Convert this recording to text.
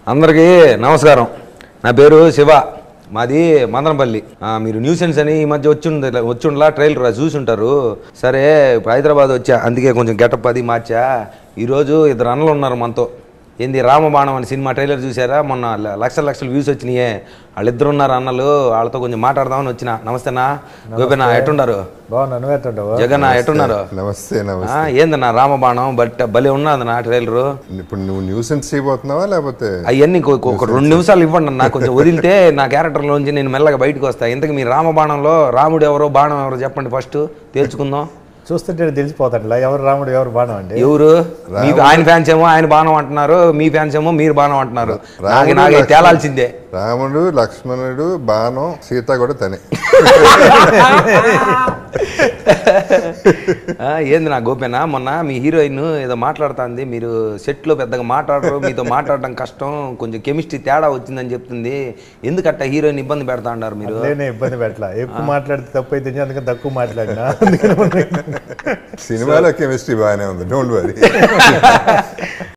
అందరికీ నమస్కారం నా పేరు శివ మాది మదనపల్లి ఆ, మీరు న్యూసెన్స్ అని ఈ మధ్య వచ్చి వచ్చిండలా ట్రైలర్ చూసుంటారు సరే ఇప్పుడు హైదరాబాద్ వచ్చా అందుకే కొంచెం గెటప్ అది మార్చా ఈరోజు ఇద్దరు అన్నలు ఉన్నారు మనతో ఏంది రామబాణం అని సినిమా ట్రైలర్ చూసారా మొన్న ల- లక్షల లక్షల వ్యూస్ వచ్చినాయే వాళ్ళిద్దరు ఉన్నారు అన్నలు వాళ్ళతో కొంచెం మాట్లాడదామని వచ్చిన నమస్తేనా గోపినా ఎట్టున్నారు బాగున్నా నువ్వు ఎట్టుంటావు జగన్ ఎట్టున్నారు నమస్తే నమస్తే ఆ, ఏందన్నా రామబాణం బట్ భలే ఉన్నది నా ట్రైలరు ఇప్పుడు నువ్వు న్యూసెన్స్ చేయబోతున్నావా లేకపోతే అవన్నీ ఒక రెండు నిమిషాలు ఇవ్వండి నాకు కొంచెం వదిలితే నా క్యారెక్టర్లోంచి నేను మెల్లగా బయటకు వస్తా ఇంతకు మీ రామబాణంలో రాముడు ఎవరో బాణం ఎవరో చెప్పండి ఫస్ట్ తేల్చుకుందాం చూస్తుంటే తెలిసిపోతాడులా ఎవరు రాముడు ఎవరు బాణం అండి ఎవరు మీ ఆయన ఫ్యాన్స్ ఏమో ఆయన బాణం అంటున్నారు మీ ఫ్యాన్స్ ఏమో మీరు బాణం అంటున్నారు నాకు రాముడు, నాకు లక్ష్మణుడు. తేలాల్సిందే రాముడు లక్ష్మణుడు బాణం సీత కూడా తనే ఆ, ఏంది నా గోపేనా మొన్న మీ హీరోయిన్ ఏదో మాట్లాడుతుంది మీరు సెట్లో పెద్దగా మాట్లాడరు మీతో మాట్లాడడం కష్టం కొంచెం కెమిస్ట్రీ తేడా వచ్చిందని చెప్తుంది ఎందుకట్ట హీరోయిన్ ఇబ్బంది పెడతా అన్నారు మీరు నేనే ఇబ్బంది పెట్టలా ఎక్కువ మాట్లాడితే తప్పు అయితే అందుకని తక్కువ మాట్లాడినా అందుకని సినిమాలో కెమిస్ట్రీ బాగానే ఉంది డోంట్ వరీ